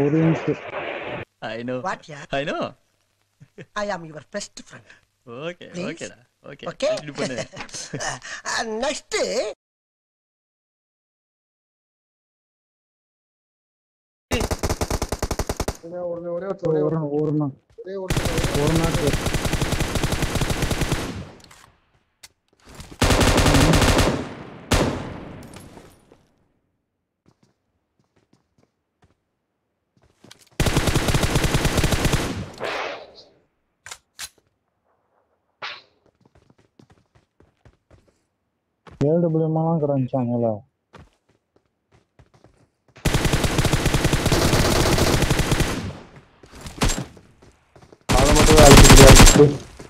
ஒரு inch I know what ya I know I am your best friend okay Please. ஓகேடா okay okay continue பண்ணு next ஒரே ஒரே ஒரே ஒருத்தர், ஒரே ஒரு ஒரு நா- ஒரே ஒருத்தர், ஒரு நாக்கு ஏழு டபிள்யூமாலாம் கிடந்துச்சாங்களா அதை மட்டும் அழிக்க முடியாது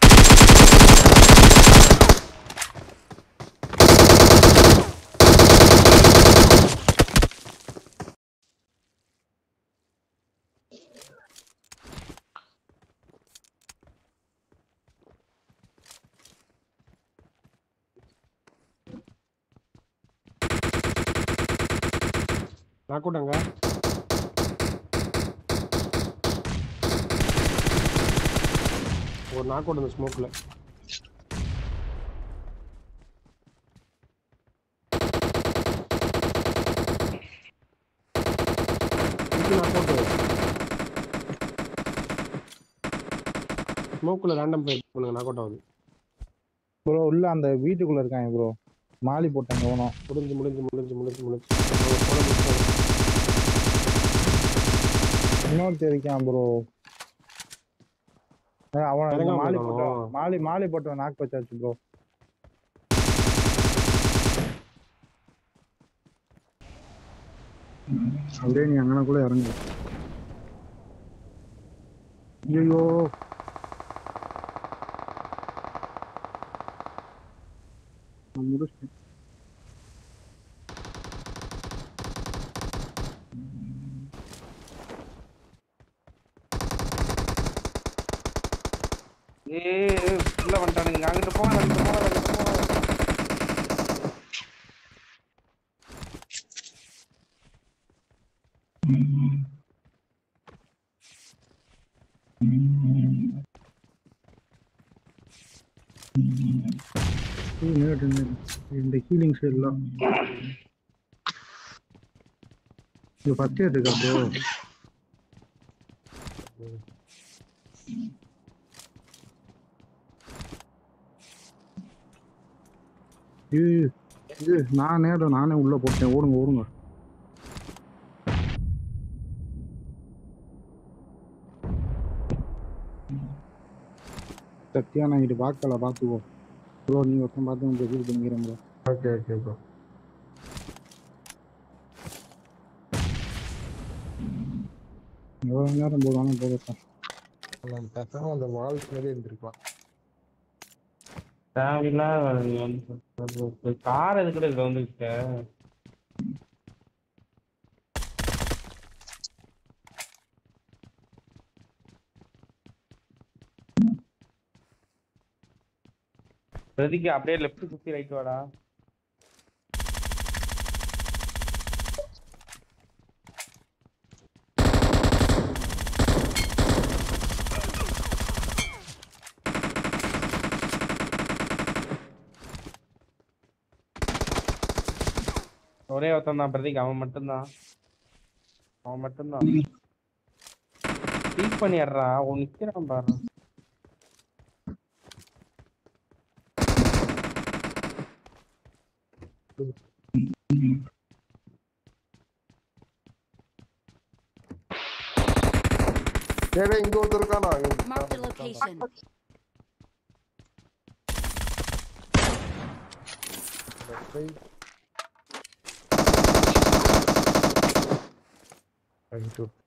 knock out அங்க. ஒரு நாக் அவுட் அந்த ஸ்மோக்ல ஸ்மோக்குள்ள ரேண்டம் ஃபைட் பண்ணுங்க நாக் அவுட் ஆகுது ப்ரோ உள்ள அந்த வீட்டுக்குள்ள இருக்காங்க ப்ரோ மாலி போட்டாங்க எவனோ முடிஞ்சு முடிஞ்சு முடிஞ்சு முடிஞ்சு முடிஞ்சு அவன் போன முடிச்சாங்க. இன்னொருத்தர் இருக்கான் ப்ரோ அவன் இந்த இறங்காம மாலி இருக்கானோ? போட்டவன் மாலி மாலி போட்டவன் நாக்கு வச்சாச்சு ப்ரோ அப்படியே நீ அங்கனக்குள்ள இறங்கு ஐயோ நான் முடிச்சிட்டேன் ஏய் உள்ள வந்துட்டானுங்க அங்கிட்டு போங்க அங்கிட்டு போங்க அங்கிட்டு போங்க ஏய், நேரட்டு, நேரட்டு. இந்த ஹீலிங் சைட்லாம் இது ஃபர்ஸ்ட் இயர் இருக்கா ப்ரோ இது இது நான் நேரம் நானே உள்ள போட்டேன் ஓடுங்க ஓடுங்க சத்தியா நான் இது பார்க்கல பார்த்துக்கோ ப்ரோ நீங்க ஒருத்தன் பார்த்து உங்களுக்கு இது பண்ணிக்கிறேன் ப்ரோ ஓகே ஓகே ப்ரோ எவ்வளோ நேரம் போடுவாங்க போகட்டும் நம்ம பேசாம அந்த வால்ஸ் மாதிரி இருந்திருக்கலாம் தேவையில்லாத கார் எதுக்குள்ள இதுல வந்துருக்க பிரதிக்கு அப்படியே லெஃப்ட் சுத்தி ரைட் வாடா ஒரே ஒருத்தன் தான் பிரதீக் அவன் மட்டும்தான் அவன் மட்டும்தான் ஸ்பீக் பண்ணிடுறா அவன் நிக்கிறான் பாரு ஏடா இங்க ஒருத்தர் இருக்கானா Marked a location. Thank you.